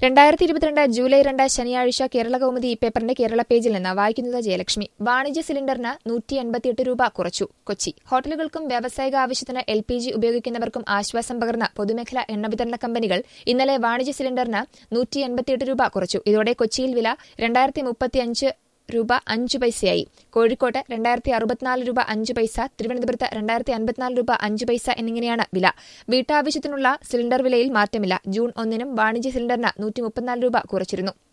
രണ്ടായിരത്തി ഇരുപത്തിരണ്ട് ജൂലൈ രണ്ട് ശനിയാഴ്ച കേരള കൗമുദി ഈ പേപ്പറിന്റെ കേരള പേജിൽ നിന്ന് വായിക്കുന്നത് ജയലക്ഷ്മി വാണിജ്യ സിലിണ്ടറിന് നൂറ്റി എൺപത്തിയെട്ട് രൂപ കുറച്ചു കൊച്ചി ഹോട്ടലുകൾക്കും വ്യാവസായിക ആവശ്യത്തിന് എൽ പി ജി ഉപയോഗിക്കുന്നവർക്കും ആശ്വാസം പകർന്ന പൊതുമേഖലാ എണ്ണ വിതരണ കമ്പനികൾ ഇന്നലെ വാണിജ്യ സിലിണ്ടറിന് നൂറ്റി എൺപത്തിയെട്ട് രൂപ കുറച്ചു ഇതോടെ കൊച്ചിയിൽ വില രണ്ടായിരത്തി മുപ്പത്തിയഞ്ച് രൂപ അഞ്ച് പൈസയായി കോഴിക്കോട്ട് രണ്ടായിരത്തി അറുപത്തിനാല് രൂപ അഞ്ച് പൈസ തിരുവനന്തപുരത്ത് രണ്ടായിരത്തി അൻപത്തിനാല് രൂപ അഞ്ച് പൈസ എന്നിങ്ങനെയാണ് വില വീട്ടാവശ്യത്തിനുള്ള സിലിണ്ടർ വിലയിൽ മാറ്റമില്ല ജൂൺ ഒന്നിനും വാണിജ്യ സിലിണ്ടറിന് നൂറ്റി മുപ്പത്തിനാല് രൂപ കുറച്ചിരുന്നു